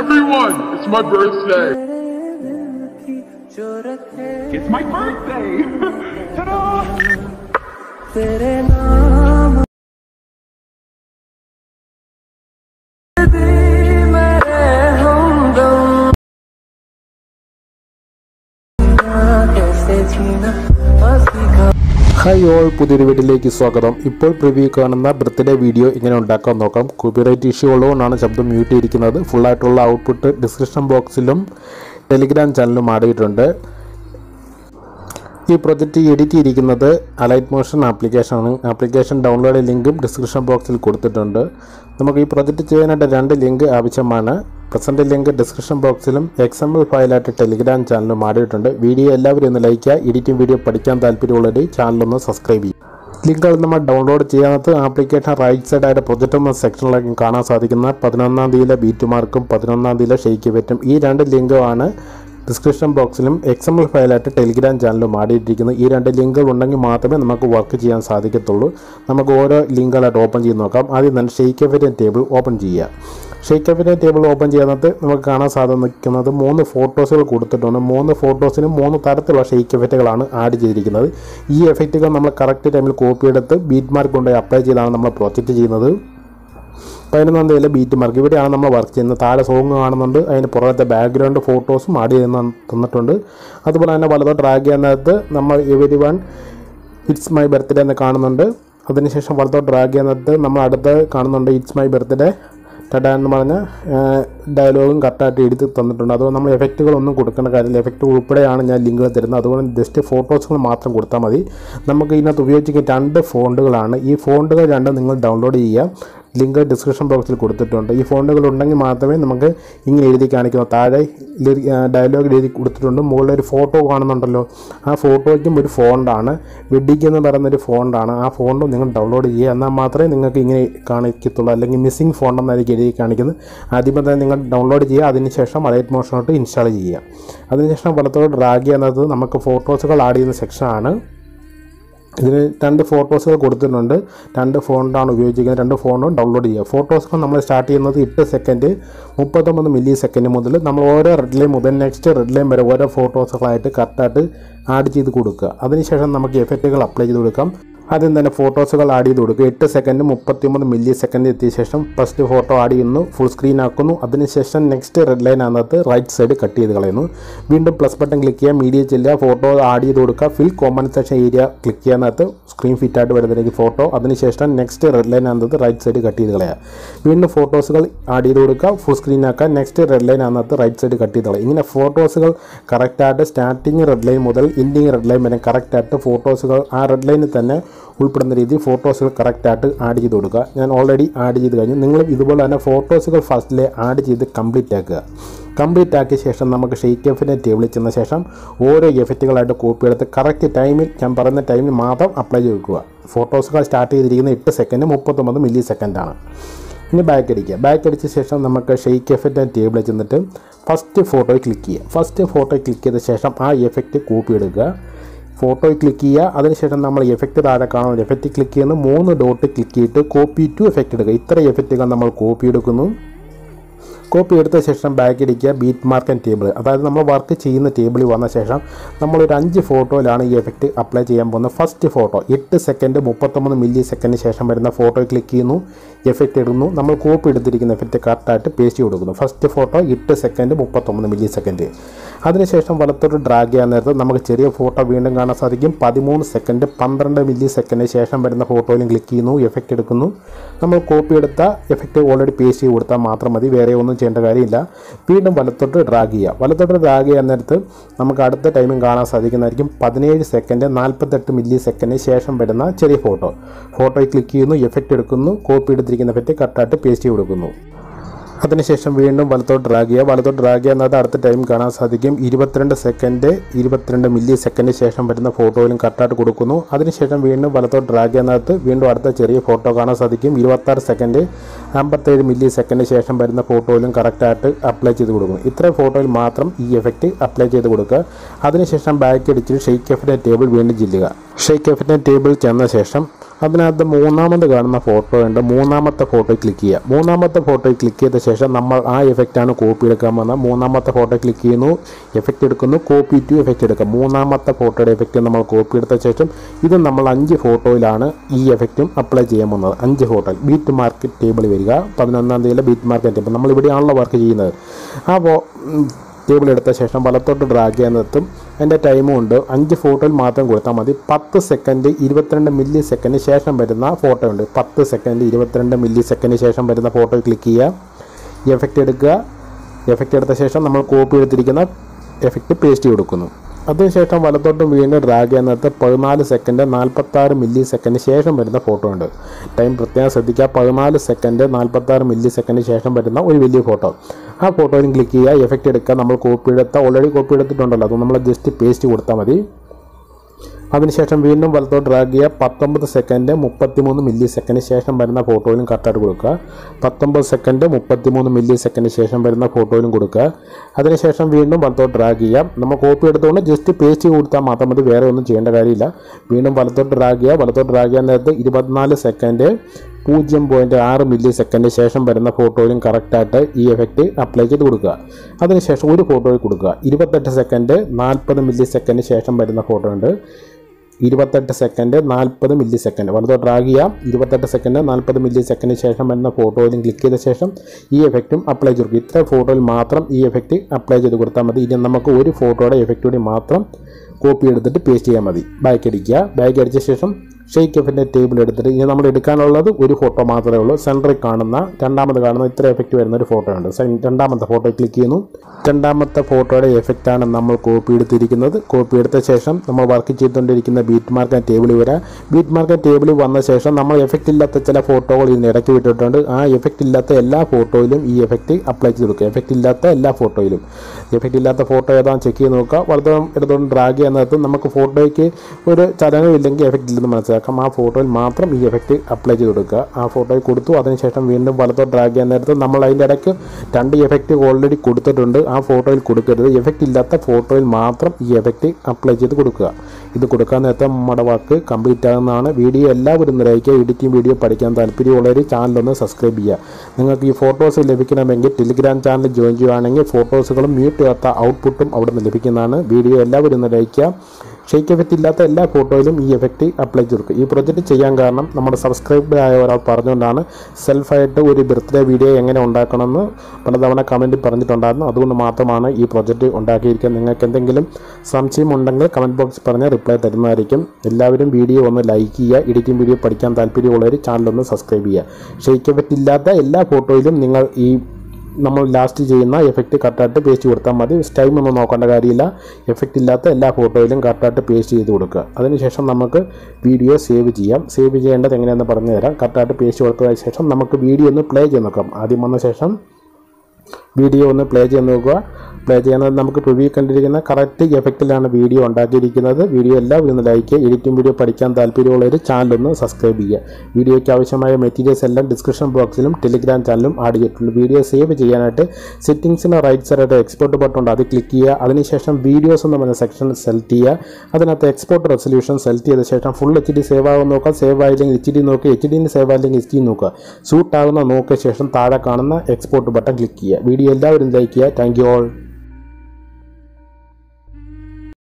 everyone! It's my birthday! It's my birthday! Ta-da! Hi all പുതിയൊരു വീഡിയോയിലേക്ക് സ്വാഗതം ഇപ്പോൾ പ്രിവ്യൂ കാണുന്ന ബർത്ത്ഡേ വീഡിയോ എങ്ങനെ ഉണ്ടാക്കാൻ നോക്കാം കോപ്പിറൈറ്റ് ഇഷ്യൂ ഉള്ളതുകൊണ്ടാണ് ശബ്ദം മ്യൂട്ട് ചെയ്തിരിക്കുന്നത് ഫുള്ളായിട്ടുള്ള ഔട്ട്പുട്ട് ഡിസ്ക്രിപ്ഷൻ ബോക്സിലും ടെലിഗ്രാം ചാനലിലും ആടിയിട്ടുണ്ട് ഈ പ്രൊജക്റ്റ് എഡിറ്റ് ചെയ്തിരിക്കുന്നത് അലൈറ്റ് മോഷൻ ആപ്ലിക്കേഷനാണ് ആപ്ലിക്കേഷൻ ഡൗൺലോഡ് ലിങ്കും ഡിസ്ക്രിപ്ഷൻ ബോക്സിൽ കൊടുത്തിട്ടുണ്ട് നമുക്ക് ഈ പ്രൊജക്റ്റ് ചെയ്യാനായിട്ട് രണ്ട് ലിങ്ക് ആവശ്യമാണ് പ്രസൻറ്റ് ലിങ്ക് ഡിസ്ക്രിപ്ഷൻ ബോക്സിലും എക്സ് എം എൽ ഫയലായിട്ട് ടെലിഗ്രാം ചാനലും ആടിയിട്ടുണ്ട് വീഡിയോ എല്ലാവരും ഒന്ന് ലൈക്ക് ചെയ്യുക എഡിറ്റിംഗ് വീഡിയോ പഠിക്കാൻ താല്പര്യമുള്ളവർ ചാനലൊന്ന് സബ്സ്ക്രൈബ് ചെയ്യും ലിങ്കുകൾ നമ്മൾ ഡൗൺലോഡ് ചെയ്യാനത്ത് ആപ്ലിക്കേഷൻ റൈറ്റ് സൈഡായിട്ട് പ്രൊജക്റ്റ് എന്ന സെക്ഷനിലേക്ക് കാണാൻ സാധിക്കുന്ന പതിനൊന്നാം തീയതിയിലെ ബീറ്റ് മാർക്കും പതിനൊന്നാം തീയതിയിലെ ഷെയ്ക്ക് പറ്റും ഈ രണ്ട് ലിങ്കുമാണ് ഡിസ്ക്രിപ്ഷൻ ബോക്സിലും എക്സ് എം എൽ ഫയലായിട്ട് ടെലിഗ്രാം ചാനലും ആടിയിട്ടിരിക്കുന്നത് ഈ രണ്ട് ലിങ്കുകൾ ഉണ്ടെങ്കിൽ മാത്രമേ നമുക്ക് വർക്ക് ചെയ്യാൻ സാധിക്കത്തുള്ളൂ നമുക്ക് ഓരോ ലിങ്കുകളായിട്ട് ഓപ്പൺ ചെയ്ത് നോക്കാം ആദ്യം തന്നെ ഷെയ്ക്ക് എഫിൻ്റെ ടേബിൾ ഓപ്പൺ ചെയ്യുക ഷെയ്ക്ക് എഫിൻ്റെ ടേബിൾ ഓപ്പൺ ചെയ്യുന്നത് നമുക്ക് കാണാൻ സാധിക്കുന്നത് മൂന്ന് ഫോട്ടോസുകൾ കൊടുത്തിട്ടുണ്ട് മൂന്ന് ഫോട്ടോസിനും മൂന്ന് തരത്തിലുള്ള ഷെയ്ക്ക് എഫക്റ്റുകളാണ് ആഡ് ചെയ്തിരിക്കുന്നത് ഈ എഫക്റ്റുകൾ നമ്മൾ കറക്റ്റ് ടൈമിൽ കോപ്പി എടുത്ത് ബീറ്റ് മാർക്ക് കൊണ്ട് അപ്ലൈ ചെയ്താണ് നമ്മൾ പ്രൊജക്റ്റ് ചെയ്യുന്നത് പതിനൊന്നാം തീയതി ബീറ്റ് മാർക്ക് ഇവിടെയാണ് നമ്മൾ വർക്ക് ചെയ്യുന്നത് താഴെ സോങ് കാണുന്നുണ്ട് അതിന് പുറത്തെ ബാക്ക്ഗ്രൗണ്ട് ഫോട്ടോസും ആഡ് ചെയ്യുന്ന തന്നിട്ടുണ്ട് അതുപോലെ തന്നെ വലതോട്ട് ഡ്രാഗ് ചെയ്യുന്നത് നമ്മൾ every one it's my birthday എന്ന് കാണുന്നുണ്ട് അതിനുശേഷം വലത്തോട്ട് ഡ്രാഗ് ചെയ്യുന്നത് നമ്മൾ അടുത്ത് കാണുന്നുണ്ട് ഇറ്റ്സ് മൈ ബർത്ത്ഡേ ടഡ എന്ന് പറഞ്ഞ ഡയലോഗും കറക്റ്റായിട്ട് എഴുതി തന്നിട്ടുണ്ട് അതുകൊണ്ട് നമ്മൾ എഫക്റ്റുകളൊന്നും കൊടുക്കേണ്ട കാര്യമില്ല എഫക്റ്റ് ഉൾപ്പെടെയാണ് ഞാൻ ലിങ്കുകൾ തരുന്നത് അതുകൊണ്ട് ജസ്റ്റ് ഫോട്ടോസുകൾ മാത്രം കൊടുത്താൽ മതി നമുക്ക് ഇതിനകത്ത് ഉപയോഗിച്ചിരിക്കുന്ന രണ്ട് ഫോണ്ടുകളാണ് ഈ ഫോണ്ടുകൾ രണ്ടും നിങ്ങൾ ഡൗൺലോഡ് ചെയ്യുക ലിങ്ക് ഡിസ്ക്രിപ്ഷൻ ബോക്സിൽ കൊടുത്തിട്ടുണ്ട് ഈ ഫോണ്ടുകൾ ഉണ്ടെങ്കിൽ മാത്രമേ നമുക്ക് ഇങ്ങനെ എഴുതി കാണിക്കുന്ന താഴെ ഡയലോഗ് എഴുതി കൊടുത്തിട്ടുണ്ട് മുകളിൽ ഒരു ഫോട്ടോ കാണുന്നുണ്ടല്ലോ ആ ഫോട്ടോയ്ക്കും ഒരു ഫോണ്ടാണ് വെഡിക്ക് എന്ന് പറയുന്നൊരു ഫോണ്ടാണ് ആ ഫോണ്ട് നിങ്ങൾ ഡൗൺലോഡ് ചെയ്യുക എന്നാൽ മാത്രമേ നിങ്ങൾക്ക് ഇങ്ങനെ കാണിക്കത്തുള്ളൂ അല്ലെങ്കിൽ മിസ്സിംഗ് ഫോണ്ട് എന്നായിരിക്കും എഴുതി കാണിക്കുന്നത് ആദ്യമേ തന്നെ നിങ്ങൾ ഡൗൺലോഡ് ചെയ്യുക അതിനുശേഷം അലൈറ്റ് മോഷനോട്ട് ഇൻസ്റ്റാൾ ചെയ്യുക അതിനുശേഷം വലത്തോട്ട് ഡ്രാഗ് ചെയ്യുന്നത് നമുക്ക് ഫോട്ടോസുകൾ ആഡ് ചെയ്യുന്ന സെക്ഷനാണ് ഇതിന് രണ്ട് ഫോട്ടോസുകൾ കൊടുത്തിട്ടുണ്ട് രണ്ട് ഫോണ്ടാണ് ഉപയോഗിച്ചിരിക്കുന്നത് രണ്ട് ഫോണും ഡൗൺലോഡ് ചെയ്യുക ഫോട്ടോസുകൾ നമ്മൾ സ്റ്റാർട്ട് ചെയ്യുന്നത് എട്ട് സെക്കൻഡ് മുപ്പത്തൊമ്പത് മില്ലി സെക്കൻഡ് മുതൽ നമ്മൾ ഓരോ റെഡ് ലൈൻ മുതൽ നെക്സ്റ്റ് റെഡ് ലൈൻ വരെ ഓരോ ഫോട്ടോസുകളായിട്ട് കറക്റ്റായിട്ട് ആഡ് ചെയ്ത് കൊടുക്കുക അതിനുശേഷം നമുക്ക് എഫക്റ്റുകൾ അപ്ലൈ ചെയ്ത് കൊടുക്കാം ആദ്യം തന്നെ ഫോട്ടോസുകൾ ആഡ് ചെയ്ത് കൊടുക്കുക എട്ട് സെക്കൻഡ് മുപ്പത്തിമൂന്ന് മില്ലി സെക്കൻഡ് എത്തിയ ശേഷം ഫസ്റ്റ് ഫോട്ടോ ആഡ് ചെയ്യുന്നു ഫുൾ സ്ക്രീൻ ആക്കുന്നു അതിനുശേഷം നെക്സ്റ്റ് റെഡ് ലൈൻ ആകുന്നത് റൈറ്റ് സൈഡ് കട്ട് ചെയ്ത് കളയുന്നു വീണ്ടും പ്ലസ് ബട്ടൺ ക്ലിക്ക് ചെയ്യുക മീഡിയ ചെല്ലുക ഫോട്ടോ ആഡ് ചെയ്ത് കൊടുക്കുക ഫിൽ കോമ്പൻസേഷൻ ഏരിയ ക്ലിക്ക് ചെയ്യാനകത്ത് സ്ക്രീൻ ഫിറ്റ് ആയിട്ട് വരുന്നതിലേക്ക് ഫോട്ടോ അതിനുശേഷം നെക്സ്റ്റ് റെഡ് ലൈൻ ആകുന്നത് റൈറ്റ് സൈഡ് കട്ട് ചെയ്ത് കളയുക വീണ്ടും ഫോട്ടോസുകൾ ആഡ് ചെയ്ത് കൊടുക്കുക ഫുൾ സ്ക്രീൻ ആക്കുക നെക്സ്റ്റ് റെഡ് ലൈൻ ആകുന്നത് റൈറ്റ് സൈഡ് കട്ട് ചെയ്ത് കളയുക ഇങ്ങനെ ഫോട്ടോസുകൾ കറക്റ്റായിട്ട് സ്റ്റാർട്ടിങ് റെഡ് ലൈൻ മുതൽ എൻഡിങ് റെഡ് ലൈൻ വരെ കറക്റ്റായിട്ട് ഫോട്ടോസുകൾ ആ റെഡ് ലൈനിൽ തന്നെ ഉൾപ്പെടുന്ന രീതിയിൽ ഫോട്ടോസുകൾ കറക്റ്റായിട്ട് ആഡ് ചെയ്ത് കൊടുക്കുക ഞാൻ ഓൾറെഡി ആഡ് ചെയ്ത് കഴിഞ്ഞു നിങ്ങളും ഇതുപോലെ തന്നെ ഫോട്ടോസുകൾ ഫസ്റ്റിലെ ആഡ് ചെയ്ത് കംപ്ലീറ്റ് ആക്കുക കംപ്ലീറ്റ് ആക്കിയ ശേഷം നമുക്ക് ഷെയ്ക്ക് എഫിൻ്റെ ടേബിളിൽ ചെന്ന ശേഷം ഓരോ എഫക്റ്റുകളായിട്ട് കോപ്പി എടുത്ത് കറക്റ്റ് ടൈമിൽ ഞാൻ പറയുന്ന ടൈമിൽ മാത്രം അപ്ലൈ ചെയ്ത് വെക്കുക ഫോട്ടോസുകൾ സ്റ്റാർട്ട് ചെയ്തിരിക്കുന്ന എട്ട് സെക്കൻഡ് മുപ്പത്തൊമ്പത് മില്ലി സെക്കൻഡാണ് ഇനി ബാക്ക് അടിക്കുക ബാക്ക് അടിച്ച ശേഷം നമുക്ക് ഷെയ്ക്ക് എഫക്റ്റ് ടേബിളിൽ ചെന്നിട്ട് ഫസ്റ്റ് ഫോട്ടോയിൽ ക്ലിക്ക് ചെയ്യുക ഫസ്റ്റ് ഫോട്ടോയിൽ ക്ലിക്ക് ചെയ്ത ശേഷം ആ എഫക്റ്റ് കോപ്പി എടുക്കുക ഫോട്ടോയിൽ ക്ലിക്ക് ചെയ്യുക അതിനുശേഷം നമ്മൾ എഫക്റ്റ് താഴെ കാണുന്ന എഫക്റ്റ് ക്ലിക്ക് ചെയ്യുന്ന മൂന്ന് ഡോട്ട് ക്ലിക്ക് ചെയ്തിട്ട് കോപ്പി ടു എഫക്റ്റ് എടുക്കുക ഇത്ര എഫക്റ്റുകൾ നമ്മൾ കോപ്പി എടുക്കുന്നു കോപ്പി എടുത്ത ശേഷം ബാക്ക് അടിക്കുക ബീറ്റ് മാർക്ക് ആൻഡ് ടേബിൾ അതായത് നമ്മൾ വർക്ക് ചെയ്യുന്ന ടേബിളിൽ വന്ന ശേഷം നമ്മളൊരു അഞ്ച് ഫോട്ടോയിലാണ് ഈ എഫക്റ്റ് അപ്ലൈ ചെയ്യാൻ പോകുന്നത് ഫസ്റ്റ് ഫോട്ടോ എട്ട് സെക്കൻഡ് മുപ്പത്തൊമ്പത് മില്ലി സെക്കൻഡ് ശേഷം വരുന്ന ഫോട്ടോയിൽ ക്ലിക്ക് ചെയ്യുന്നു എഫക്റ്റ് ഇടുന്നു നമ്മൾ കോപ്പി എടുത്തിരിക്കുന്ന എഫക്റ്റ് കറക്റ്റായിട്ട് പേസ്റ്റ് കൊടുക്കുന്നു ഫസ്റ്റ് ഫോട്ടോ എട്ട് സെക്കൻഡ് മുപ്പത്തൊമ്പത് മില്ലി സെക്കൻഡ് അതിനുശേഷം വലത്തോട്ട് ഡ്രാഗ് ചെയ്യാൻ നേരത്ത് നമുക്ക് ചെറിയ ഫോട്ടോ വീണ്ടും കാണാൻ സാധിക്കും പതിമൂന്ന് സെക്കൻഡ് പന്ത്രണ്ട് മില്ലി സെക്കൻഡ് ശേഷം വരുന്ന ഫോട്ടോയിലും ക്ലിക്ക് ചെയ്യുന്നു എഫക്റ്റ് എടുക്കുന്നു നമ്മൾ കോപ്പി എടുത്ത എഫക്റ്റ് ഓൾറെഡി പേസ്റ്റ് ചെയ്ത് കൊടുത്താൽ മാത്രം മതി വേറെ ഒന്നും ചെയ്യേണ്ട കാര്യമില്ല വീണ്ടും വലത്തോട്ട് ഡ്രാഗ് ചെയ്യുക വലത്തോട്ട് ഡ്രാഗ് ചെയ്യാൻ നേരത്ത് നമുക്ക് അടുത്ത ടൈമും കാണാൻ സാധിക്കുന്നതായിരിക്കും പതിനേഴ് സെക്കൻഡ് നാൽപ്പത്തെട്ട് മില്ലി സെക്കൻഡിന് ശേഷം വരുന്ന ചെറിയ ഫോട്ടോ ഫോട്ടോയിൽ ക്ലിക്ക് ചെയ്യുന്നു എഫക്റ്റ് എടുക്കുന്നു കോപ്പി എടുത്തിരിക്കുന്ന എഫക്റ്റ് കറക്റ്റായിട്ട് പേസ്റ്റ് ചെയ്ത് കൊടുക്കുന്നു അതിനുശേഷം വീണ്ടും വലത്തോട്ട് ഡ്രാഗ് ചെയ്യുക വലത്തോട്ട് ഡ്രാഗ് ചെയ്യുന്നത് അടുത്ത ടൈം കാണാൻ സാധിക്കും ഇരുപത്തിരണ്ട് സെക്കൻഡ് ഇരുപത്തിരണ്ട് മില്ലി സെക്കൻഡ് ശേഷം വരുന്ന ഫോട്ടോയിലും കറക്റ്റായിട്ട് കൊടുക്കുന്നു അതിനുശേഷം വീണ്ടും വലത്തോട്ട് ഡ്രാഗ് ചെയ്യുന്നത് വീണ്ടും അടുത്ത ചെറിയ ഫോട്ടോ കാണാൻ സാധിക്കും ഇരുപത്താറ് സെക്കൻഡ് അമ്പത്തേഴ് മില്ലി സെക്കൻഡ് ശേഷം വരുന്ന ഫോട്ടോയിലും കറക്റ്റായിട്ട് അപ്ലൈ ചെയ്ത് കൊടുക്കുന്നു ഇത്രയും ഫോട്ടോയിൽ മാത്രം ഈ എഫക്റ്റ് അപ്ലൈ ചെയ്ത് കൊടുക്കുക അതിനുശേഷം ബാക്ക് അടിച്ച് ഷെയ്ക്ക് എഫിൻ്റെ ടേബിൾ വീണ്ടും ചെല്ലുക ഷെയ്ക്ക് എഫിൻ്റെ ടേബിൾ ചെന്ന ശേഷം അതിനകത്ത് മൂന്നാമത് കാണുന്ന ഫോട്ടോ ഉണ്ട് മൂന്നാമത്തെ ഫോട്ടോ ക്ലിക്ക് ചെയ്യുക മൂന്നാമത്തെ ഫോട്ടോ ക്ലിക്ക് ചെയ്ത ശേഷം നമ്മൾ ആ എഫക്റ്റാണ് കോപ്പി എടുക്കാൻ വന്നത് മൂന്നാമത്തെ ഫോട്ടോ ക്ലിക്ക് ചെയ്യുന്നു എഫക്റ്റ് എടുക്കുന്നു കോപ്പി ടു എഫക്റ്റ് എടുക്കുക മൂന്നാമത്തെ ഫോട്ടോയുടെ എഫക്റ്റ് നമ്മൾ കോപ്പി എടുത്ത ശേഷം ഇത് നമ്മൾ അഞ്ച് ഫോട്ടോയിലാണ് ഈ എഫക്റ്റും അപ്ലൈ ചെയ്യാൻ പോകുന്നത് അഞ്ച് ഫോട്ടോയിൽ ബീറ്റ് മാർക്കറ്റ് ടേബിൾ വരിക പതിനൊന്നാം തീയതിയിലെ ബീറ്റ് മാർക്കറ്റ് ടേബിൾ നമ്മൾ ഇവിടെയാണല്ലോ വർക്ക് ചെയ്യുന്നത് അപ്പോൾ ടേബിൾ എടുത്ത ശേഷം വലത്തോട്ട് ഡ്രാഗ് ചെയ്യാൻ നിർത്തും അതിൻ്റെ ടൈമും ഉണ്ട് അഞ്ച് ഫോട്ടോയിൽ മാത്രം കൊടുത്താൽ മതി പത്ത് സെക്കൻഡ് ഇരുപത്തിരണ്ട് മില്ലി സെക്കൻഡിന് ശേഷം വരുന്ന ഫോട്ടോ ഉണ്ട് പത്ത് സെക്കൻഡ് ഇരുപത്തിരണ്ട് മില്ലി സെക്കൻഡിന് ശേഷം വരുന്ന ഫോട്ടോ ക്ലിക്ക് ചെയ്യുക എഫക്റ്റ് എടുക്കുക എഫക്റ്റ് എടുത്ത ശേഷം നമ്മൾ കോപ്പി എടുത്തിരിക്കുന്ന എഫക്റ്റ് പേസ്റ്റ് കൊടുക്കുന്നു അതിനുശേഷം വലത്തോട്ട് വീണ്ടും ഡ്രാഗ് ചെയ്യുന്നത് പതിനാല് സെക്കൻഡ് നാൽപ്പത്താറ് മില്ലി സെക്കൻഡ് ശേഷം വരുന്ന ഫോട്ടോ ഉണ്ട് ടൈം പ്രത്യേകം ശ്രദ്ധിക്കുക പതിനാല് സെക്കൻഡ് നാൽപ്പത്താറ് മില്ലി സെക്കൻഡ് ശേഷം വരുന്ന ഒരു വലിയ ഫോട്ടോ ആ ഫോട്ടോയിൽ ക്ലിക്ക് ചെയ്യുക എഫക്റ്റ് എടുക്കുക നമ്മൾ കോപ്പി എടുത്ത ഓൾറെഡി കോപ്പി എടുത്തിട്ടുണ്ടല്ലോ അത് നമ്മൾ ജസ്റ്റ് പേസ്റ്റ് കൊടുത്താൽ മതി അതിനുശേഷം വീണ്ടും വലത്തോട്ട് ഡ്രാഗ് ചെയ്യുക പത്തൊമ്പത് സെക്കൻഡ് മുപ്പത്തിമൂന്ന് മില്ലി സെക്കൻഡ് ശേഷം വരുന്ന ഫോട്ടോയിലും കറക്റ്റായിട്ട് കൊടുക്കുക പത്തൊമ്പത് സെക്കൻഡ് മുപ്പത്തിമൂന്ന് മില്ലി സെക്കൻഡ് ശേഷം വരുന്ന ഫോട്ടോയിലും കൊടുക്കുക അതിനുശേഷം വീണ്ടും വലത്തോട്ട് ഡ്രാഗ് ചെയ്യാം നമ്മൾ കോപ്പി എടുത്തുകൊണ്ട് ജസ്റ്റ് പേസ്റ്റ് കൊടുത്താൽ മാത്രം മതി വേറെ ഒന്നും ചെയ്യേണ്ട കാര്യമില്ല വീണ്ടും വലത്തോട്ട് ഡ്രാഗ് ചെയ്യുക വലത്തോട്ട് ഡ്രാഗ് ചെയ്യാൻ നേരത്ത് ഇരുപത്തിനാല് സെക്കൻഡ് പൂജ്യം പോയിൻറ്റ് ആറ് മില്ലി സെക്കൻഡ് ശേഷം വരുന്ന ഫോട്ടോയിലും കറക്റ്റായിട്ട് ഈ എഫക്റ്റ് അപ്ലൈ ചെയ്ത് കൊടുക്കുക അതിനുശേഷം ഒരു ഫോട്ടോയിൽ കൊടുക്കുക ഇരുപത്തെട്ട് സെക്കൻഡ് നാൽപ്പത് മില്ലി സെക്കൻഡ് ശേഷം വരുന്ന ഫോട്ടോ ഉണ്ട് ഇരുപത്തെട്ട് സെക്കൻഡ് നാൽപ്പത് മില്ലി സെക്കൻഡ് വലതോ ഡ്രാഗ് ചെയ്യാം ഇരുപത്തെട്ട് സെക്കൻഡ് നാൽപ്പത് മില്ലി സെക്കൻഡ് ശേഷം വരുന്ന ഫോട്ടോയിലും ക്ലിക്ക് ചെയ്ത ശേഷം ഈ എഫക്റ്റും അപ്ലൈ ചെയ്ത് കൊടുക്കുക ഇത്ര ഫോട്ടോയിൽ മാത്രം ഈ എഫക്റ്റ് അപ്ലൈ ചെയ്ത് കൊടുത്താൽ മതി ഇനി നമുക്ക് ഒരു ഫോട്ടോയുടെ എഫക്റ്റ് കൂടി മാത്രം കോപ്പി എടുത്തിട്ട് പേസ്റ്റ് ചെയ്യാൻ മതി ബാക്ക് അടിക്കുക ബാക്ക് അടിച്ച ശേഷം ഷെയ്ക്ക് എഫിൻ്റെ ടേബിൾ എടുത്തിട്ട് ഇനി നമ്മൾ എടുക്കാനുള്ളത് ഒരു ഫോട്ടോ മാത്രമേ ഉള്ളൂ സെൻറ്ററിൽ കാണുന്ന രണ്ടാമത് കാണുന്ന ഇത്ര എഫക്റ്റ് വരുന്ന ഒരു ഫോട്ടോ ഉണ്ട് സെ- രണ്ടാമത്തെ ഫോട്ടോ ക്ലിക്ക് ചെയ്യുന്നു രണ്ടാമത്തെ ഫോട്ടോയുടെ എഫക്റ്റാണ് നമ്മൾ കോപ്പി എടുത്തിരിക്കുന്നത് കോപ്പി എടുത്ത ശേഷം നമ്മൾ വർക്ക് ചെയ്തുകൊണ്ടിരിക്കുന്ന ബീറ്റ് മാർക്കൻ ടേബിളിൽ വരാം ബീറ്റ് മാർക്കൻ ടേബിളിൽ വന്ന ശേഷം നമ്മൾ എഫക്റ്റ് ഇല്ലാത്ത ചില ഫോട്ടോകൾ ഇതിന് ഇടയ്ക്ക് വിട്ടിട്ടുണ്ട് ആ എഫക്റ്റ് ഇല്ലാത്ത എല്ലാ ഫോട്ടോയിലും ഈ എഫക്റ്റ് അപ്ലൈ ചെയ്ത് കൊടുക്കുക എഫക്റ്റ് ഇല്ലാത്ത എല്ലാ ഫോട്ടോയിലും എഫക്റ്റ് ഇല്ലാത്ത ഫോട്ടോ ഏതാണെന്ന് ചെക്ക് ചെയ്ത് നോക്കുക വലത്തോളം എടുത്തോണ്ട് ഡ്രാഗ് ചെയ്യാൻ നേരത്ത് നമുക്ക് ഫോട്ടോയ്ക്ക് ഒരു ചലനമില്ലെങ്കിൽ എഫക്റ്റ് ഇല്ലെന്ന് മനസ്സിലാക്കാം ആ ഫോട്ടോയിൽ മാത്രം ഈ എഫക്റ്റ് അപ്ലൈ ചെയ്ത് കൊടുക്കുക ആ ഫോട്ടോയിൽ കൊടുത്തു അതിനുശേഷം വീണ്ടും വലത്തോട്ട് ഡ്രാഗ് ചെയ്യാൻ നേരത്ത് നമ്മൾ അതിൻ്റെ ഇടയ്ക്ക് രണ്ട് എഫക്റ്റ് ഓൾറെഡി കൊടുത്തിട്ടുണ്ട് ആ ഫോട്ടോയിൽ കൊടുക്കരുത് എഫക്റ്റ് ഇല്ലാത്ത ഫോട്ടോയിൽ മാത്രം ഈ എഫക്റ്റ് അപ്ലൈ ചെയ്ത് കൊടുക്കുക ഇത് കൊടുക്കാൻ നേരത്തെ നമ്മുടെ വർക്ക് കംപ്ലീറ്റ് ആകുന്നതാണ് വീഡിയോ എല്ലാവരും ലൈക്കുക എഡിറ്റിംഗ് വീഡിയോ പഠിക്കാൻ താല്പര്യമുള്ളവർ ചാനലൊന്ന് സബ്സ്ക്രൈബ് ചെയ്യുക നിങ്ങൾക്ക് ഈ ഫോട്ടോസ് ലഭിക്കണമെങ്കിൽ ടെലിഗ്രാം ചാനൽ ജോയിൻ ചെയ്യുകയാണെങ്കിൽ ഫോട്ടോസുകളും മ്യൂട്ട് ചെയ്യാത്ത ഔട്ട്പുട്ടും അവിടെ നിന്ന് ലഭിക്കുന്നതാണ് വീഡിയോ എല്ലാവരും ഒന്ന് ലൈക്കുക ഷെയ്ക്ക് എഫക്റ്റ് ഇല്ലാത്ത എല്ലാ ഫോട്ടോയിലും ഈ എഫക്റ്റ് അപ്ലൈ ചെയ്ത് കൊടുക്കുക ഈ പ്രൊജക്റ്റ് ചെയ്യാൻ കാരണം നമ്മുടെ സബ്സ്ക്രൈബ് ആയ ഒരാൾ പറഞ്ഞുകൊണ്ടാണ് സെൽഫായിട്ട് ഒരു ബർത്ത്ഡേ വീഡിയോ എങ്ങനെ ഉണ്ടാക്കണമെന്ന് പലതവണ കമൻറ്റിൽ പറഞ്ഞിട്ടുണ്ടായിരുന്നു അതുകൊണ്ട് മാത്രമാണ് ഈ പ്രൊജക്റ്റ് ഉണ്ടാക്കിയിരിക്കുന്നത് നിങ്ങൾക്ക് എന്തെങ്കിലും സംശയം ഉണ്ടെങ്കിൽ കമൻറ്റ് ബോക്സിൽ പറഞ്ഞാൽ റിപ്ലൈ തരുന്നതായിരിക്കും എല്ലാവരും വീഡിയോ ഒന്ന് ലൈക്ക് ചെയ്യുക എഡിറ്റിംഗ് വീഡിയോ പഠിക്കാൻ താല്പര്യമുള്ളവർ ചാനലൊന്ന് സബ്സ്ക്രൈബ് ചെയ്യുക ഷെയ്ക്ക് എഫക്റ്റ് ഇല്ലാത്ത എല്ലാ ഫോട്ടോയിലും നിങ്ങൾ ഈ നമ്മൾ ലാസ്റ്റ് ചെയ്യുന്ന എഫക്റ്റ് കറക്റ്റായിട്ട് പേസ്റ്റ് കൊടുത്താൽ മതി ടൈം ഒന്നും നോക്കേണ്ട കാര്യമില്ല എഫക്റ്റ് ഇല്ലാത്ത എല്ലാ ഫോട്ടോയിലും കറക്റ്റായിട്ട് പേസ്റ്റ് ചെയ്ത് കൊടുക്കുക അതിനുശേഷം നമുക്ക് വീഡിയോ സേവ് ചെയ്യാം സേവ് ചെയ്യേണ്ടത് എങ്ങനെയാണെന്ന് പറഞ്ഞു തരാം കറക്റ്റായിട്ട് പേസ്റ്റ് കൊടുത്തതിന് ശേഷം നമുക്ക് വീഡിയോ ഒന്ന് പ്ലേ ചെയ്ത് നോക്കാം ആദ്യം വന്ന ശേഷം വീഡിയോ ഒന്ന് പ്ലേ ചെയ്ത് നോക്കുക പ്ലേ ചെയ്യുന്നത് നമുക്ക് പ്രിവ്യൂ കണ്ടിരിക്കുന്ന കറക്റ്റ് എഫക്റ്റിലാണ് വീഡിയോ ഉണ്ടാക്കിയിരിക്കുന്നത് വീഡിയോ എല്ലാവരും ഒന്ന് ലൈക്ക് ചെയ്യുക എഡിറ്റിംഗ് വീഡിയോ പഠിക്കാൻ താല്പര്യമുള്ളവർ ചാനലൊന്ന് സബ്സ്ക്രൈബ് ചെയ്യുക വീഡിയോയ്ക്ക് ആവശ്യമായ മെറ്റീരിയൽസ് എല്ലാം ഡിസ്ക്രിപ്ഷൻ ബോക്സിലും ടെലിഗ്രാം ചാനലും ആഡ് ചെയ്തിട്ടുണ്ട് വീഡിയോ സേവ് ചെയ്യാനായിട്ട് സെറ്റിംഗ്സിന് റൈറ്റ് സൈഡായിട്ട് എക്സ്പോർട്ട് ബട്ടൺ ഉണ്ട് അത് ക്ലിക്ക് ചെയ്യുക അതിനുശേഷം വീഡിയോസ് എന്ന് പറഞ്ഞ സെക്ഷൻ സെലക്ട് ചെയ്യുക അതിനകത്ത് എക്സ്പോർട്ട് റെസൊല്യൂഷൻ സെലക്ട് ചെയ്ത ശേഷം ഫുൾ എച്ച് ഡി സേവ് ആകുന്ന നോക്കുക സേവ് ആയില്ലെങ്കിൽ എച്ച് ഡി നോക്കുക എച്ച് ഡിന് സേവ് ആയില്ലെങ്കിൽ എച്ച് ഡി നോക്കുക സൂട്ട് ആകുന്ന നോക്കിയ ശേഷം താഴെ കാണുന്ന എക്സ്പോർട്ട് ബട്ടൺ ക്ലിക്ക് ചെയ്യുക വീഡിയോ എല്ലാവരും ലൈക്ക് ചെയ്യുക താങ്ക് യു ഓൾ